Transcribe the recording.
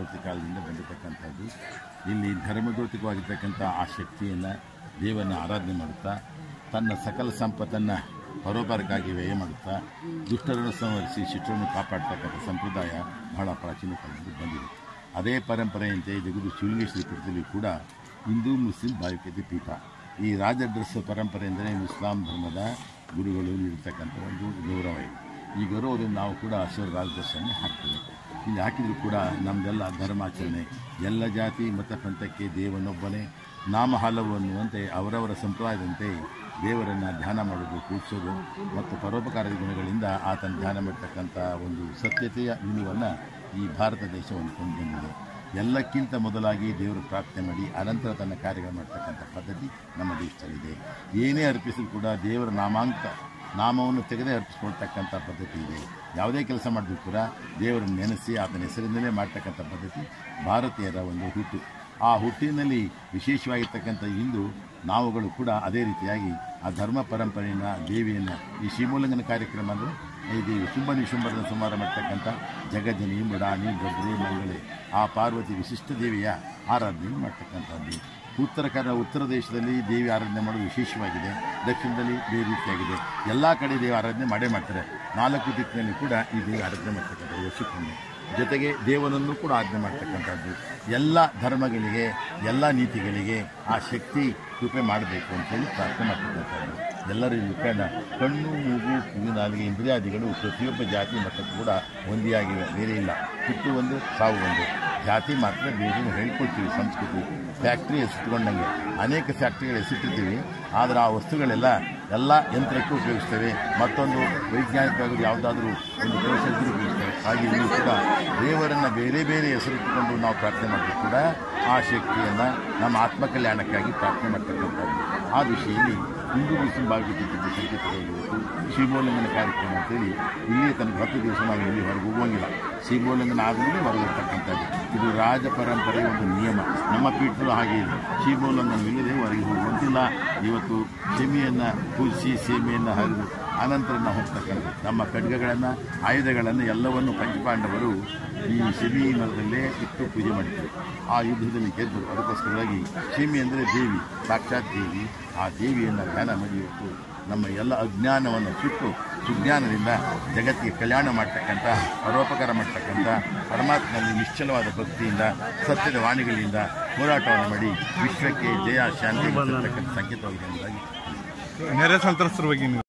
ಚಕ್ರವರ್ತಿ ಕಾಲದಿಂದ ಬಂದಿರತಕ್ಕಂಥದ್ದು ಇಲ್ಲಿ ಧರ್ಮದೋತಿಕವಾಗಿರ್ತಕ್ಕಂಥ ಆ ಶಕ್ತಿಯನ್ನು ದೇವರನ್ನ ಆರಾಧನೆ ಮಾಡುತ್ತಾ ತನ್ನ ಸಕಲ ಸಂಪತ್ತನ್ನು ಪರೋಪರಕ್ಕಾಗಿ ವ್ಯಯ ಮಾಡುತ್ತಾ ದುಷ್ಟರನ್ನು ಸಂಹರಿಸಿ ಶಿಷ್ಟರನ್ನು ಕಾಪಾಡ್ತಕ್ಕಂಥ ಸಂಪ್ರದಾಯ ಬಹಳ ಪ್ರಾಚೀನ ಕಾಲದಿಂದ ಬಂದಿದೆ ಅದೇ ಪರಂಪರೆಯಂತೆ ಜಗದು ಶಿವಲಿಂಗೇಶ್ವರಿ ಪೀಠದಲ್ಲಿ ಕೂಡ ಹಿಂದೂ ಮುಸ್ಲಿಂ ಭಾವಿಕತೆ ಪೀಠ ಈ ರಾಜ ಡ್ರೆಸ್ ಪರಂಪರೆ ಎಂದರೆ ಇಸ್ಲಾಂ ಧರ್ಮದ ಗುರುಗಳು ನೀಡಿರ್ತಕ್ಕಂಥ ಒಂದು ಗೌರವ ಇದೆ ಈ ಗೌರವದಿಂದ ನಾವು ಕೂಡ ಹಸಿರು ರಾಜದರ್ಶನ ಹಾಕ್ತೇವೆ ಇಲ್ಲಿ ಹಾಕಿದರೂ ಕೂಡ ನಮ್ಮದೆಲ್ಲ ಧರ್ಮಾಚರಣೆ ಎಲ್ಲ ಜಾತಿ ಮತ ಪಂಥಕ್ಕೆ ದೇವನೊಬ್ಬನೇ ನಾಮ ಹಲವು ಅನ್ನುವಂತೆ ಅವರವರ ಸಂಪ್ರದಾಯದಂತೆ ದೇವರನ್ನು ಧ್ಯಾನ ಮಾಡೋದು ಕೂಡಿಸೋದು ಮತ್ತು ಪರೋಪಕಾರದ ಗುಣಗಳಿಂದ ಆತನ ಧ್ಯಾನ ಮಾಡ್ತಕ್ಕಂಥ ಒಂದು ಸತ್ಯತೆಯ ನಿಲುವನ್ನು ಈ ಭಾರತ ದೇಶ ಹೊಂದ್ಕೊಂಡು ಬಂದಿದೆ ಎಲ್ಲಕ್ಕಿಂತ ಮೊದಲಾಗಿ ದೇವರು ಪ್ರಾರ್ಥನೆ ಮಾಡಿ ಅನಂತರ ತನ್ನ ಕಾರ್ಯಗಳು ಮಾಡ್ತಕ್ಕಂಥ ಪದ್ಧತಿ ನಮ್ಮ ದೇಶದಲ್ಲಿದೆ ಏನೇ ಅರ್ಪಿಸಿದ್ರು ಕೂಡ ದೇವರ ನಾಮಾಂಕ ನಾಮವನ್ನು ತೆಗೆದೇ ಅರ್ಪಿಸ್ಕೊಳ್ತಕ್ಕಂಥ ಪದ್ಧತಿ ಇದೆ ಯಾವುದೇ ಕೆಲಸ ಮಾಡಿದ್ರು ಕೂಡ ದೇವರನ್ನು ನೆನೆಸಿ ಆತನ ಹೆಸರಿನಲ್ಲೇ ಮಾಡ್ತಕ್ಕಂಥ ಪದ್ಧತಿ ಭಾರತೀಯರ ಒಂದು ಹುಟ್ಟು ಆ ಹುಟ್ಟಿನಲ್ಲಿ ವಿಶೇಷವಾಗಿರ್ತಕ್ಕಂಥ ಹಿಂದೂ ನಾವುಗಳು ಕೂಡ ಅದೇ ರೀತಿಯಾಗಿ ಆ ಧರ್ಮ ಪರಂಪರೆಯನ್ನು ದೇವಿಯನ್ನು ಈ ಶ್ರೀಮೂಲಂಗನ ಕಾರ್ಯಕ್ರಮ ಅಂದರೆ ಈ ದೇವಿ ಶುಂಭ ನಿಶುಂಭರದ ಸಂಹಾರ ಮಾಡ್ತಕ್ಕಂಥ ಜಗಜನಿ ಮೃಡಾನಿ ಗದ್ರೆ ಮಂಗಳೆ ಆ ಪಾರ್ವತಿ ವಿಶಿಷ್ಟ ದೇವಿಯ ಆರಾಧನೆ ಮಾಡ್ತಕ್ಕಂಥದ್ದು ಉತ್ತರ ಕನ್ನಡ ಉತ್ತರ ದೇಶದಲ್ಲಿ ದೇವಿ ಆರಾಧನೆ ಮಾಡೋದು ವಿಶೇಷವಾಗಿದೆ ದಕ್ಷಿಣದಲ್ಲಿ ಬೇರೆ ರೀತಿಯಾಗಿದೆ ಎಲ್ಲ ಕಡೆ ದೇವಿ ಆರಾಧನೆ ಮಾಡೇ ಮಾಡ್ತಾರೆ ನಾಲ್ಕು ದಿಕ್ಕಿನಲ್ಲಿ ಕೂಡ ಈ ದೇವಿ ಆರಾಧನೆ ಮಾಡ್ತಕ್ಕಂಥದ್ದು ವರ್ಷಕ್ಕೊಮ್ಮೆ ಜೊತೆಗೆ ದೇವನನ್ನು ಕೂಡ ಆಜ್ಞೆ ಮಾಡ್ತಕ್ಕಂಥದ್ದು ಎಲ್ಲ ಧರ್ಮಗಳಿಗೆ ಎಲ್ಲ ನೀತಿಗಳಿಗೆ ಆ ಶಕ್ತಿ ಕೃಪೆ ಮಾಡಬೇಕು ಅಂತೇಳಿ ಪ್ರಾರ್ಥನೆ ಮಾಡ್ತಕ್ಕಂಥದ್ದು ಎಲ್ಲರೂ ಇಲ್ಲಿ ಕಂಡ ಕಣ್ಣು ಮೂಗು ಕಿವಿ ನಾಲಿಗೆ ಇಂದ್ರಿಯಾದಿಗಳು ಪ್ರತಿಯೊಬ್ಬ ಜಾತಿ ಮಟ್ಟಕ್ಕೂ ಕೂಡ ಒಂದಿಯಾಗಿವೆ ಬೇರೆ ಇಲ್ಲ ಹುಟ್ಟು ಒಂದು ಸಾವು ಒಂದು ಜಾತಿ ಮಾತ್ರ ಬೇರೆ ಹೇಳ್ಕೊಳ್ತೀವಿ ಸಂಸ್ಕೃತಿ ಫ್ಯಾಕ್ಟ್ರಿ ಹೆಸರುಗೊಂಡಂಗೆ ಅನೇಕ ಫ್ಯಾಕ್ಟ್ರಿಗಳು ಹೆಸರಿಟ್ಟಿರ್ತೀವಿ ಆದರೆ ಆ ವಸ್ತುಗಳೆಲ್ಲ ಎಲ್ಲ ಯಂತ್ರಕ್ಕೂ ಉಪಯೋಗಿಸ್ತೇವೆ ಮತ್ತೊಂದು ವೈಜ್ಞಾನಿಕವಾಗಿ ಯಾವುದಾದ್ರೂ ಒಂದು ಕೌಶಲ್ಯಕ್ಕೂ ಉಪಯೋಗಿಸ್ತೇವೆ ಹಾಗೆ ಇಲ್ಲಿ ಕೂಡ ದೇವರನ್ನು ಬೇರೆ ಬೇರೆ ಹೆಸರಿಟ್ಟುಕೊಂಡು ನಾವು ಪ್ರಾರ್ಥನೆ ಮಾಡಿದ್ರು ಕೂಡ ಆ ಶಕ್ತಿಯನ್ನು ನಮ್ಮ ಆತ್ಮಕಲ್ಯಾಣಕ್ಕಾಗಿ ಪ್ರಾರ್ಥನೆ ಮಾಡ್ತಕ್ಕಂಥದ್ದು ಆ ದಿಶೆಯಲ್ಲಿ ಹಿಂದೂ ಮುಸ್ಲಿಂ ಭಾಗವತಿದ್ದ ಸಂಕೇತವಾಗಿರಬೇಕು ಶ್ರೀಮೋಲ್ಲಂಘನ ಕಾರ್ಯಕ್ರಮ ಅಂತೇಳಿ ಇಲ್ಲಿ ತನಕ ಹತ್ತು ದಿವಸ ನಾವು ಎಲ್ಲಿ ಹೊರಗೆ ಹೋಗುವಂಗಿಲ್ಲ ಶ್ರೀಮೋಲ್ಲಂಘನ ಆದಮೇಲೆ ಹೊರಗೆ ಹೋಗ್ತಕ್ಕಂಥದ್ದು ಇದು ರಾಜ ಪರಂಪರೆಯ ಒಂದು ನಿಯಮ ನಮ್ಮ ಪೀಠದಲ್ಲೂ ಹಾಗೆ ಇದೆ ಶ್ರೀಮೋಲ್ಲಂಘನವಿಲ್ಲದೆ ಹೊರಗೆ ಹೋಗುವಂತಿಲ್ಲ ಇವತ್ತು ಸೆಮಿಯನ್ನು ಪೂಜಿಸಿ ಸೀಮೆಯನ್ನು ಹರಿದು ಆನಂತರ ನಾವು ಹೋಗ್ತಕ್ಕಂಥ ನಮ್ಮ ಖಡ್ಗಗಳನ್ನು ಆಯುಧಗಳನ್ನು ಎಲ್ಲವನ್ನು ಪಂಚಪಾಂಡವರು ಈ ಶಮಿ ಮರದಲ್ಲೇ ಇಟ್ಟು ಪೂಜೆ ಮಾಡಿದ್ರು ಆ ಯುದ್ಧದಲ್ಲಿ ಗೆದ್ದರು ಅದಕ್ಕೋಸ್ಕರವಾಗಿ ಶಮಿ ಅಂದರೆ ದೇವಿ ಸಾಕ್ಷಾತ್ ದೇವಿ ಆ ದೇವಿಯನ್ನು ಧ್ಯಾನ ಮಾಡಿ ಇವತ್ತು ನಮ್ಮ ಎಲ್ಲ ಅಜ್ಞಾನವನ್ನು ಸುಟ್ಟು ಸುಜ್ಞಾನದಿಂದ ಜಗತ್ತಿಗೆ ಕಲ್ಯಾಣ ಮಾಡ್ತಕ್ಕಂಥ ಪರೋಪಕಾರ ಮಾಡ್ತಕ್ಕಂಥ ಪರಮಾತ್ಮನಲ್ಲಿ ನಿಶ್ಚಲವಾದ ಭಕ್ತಿಯಿಂದ ಸತ್ಯದ ವಾಣಿಗಳಿಂದ ಹೋರಾಟವನ್ನು ಮಾಡಿ ವಿಶ್ವಕ್ಕೆ ಜಯ ಶಾಂತಿ ಬರ್ತಕ್ಕಂಥ ಸಂಕೇತವಾಗಿದೆ ಎಂಬುದಾಗಿ ನೆರೆ ಸಂತ್ರಸ್ತರ ಬಗ್ಗೆ ನೀವು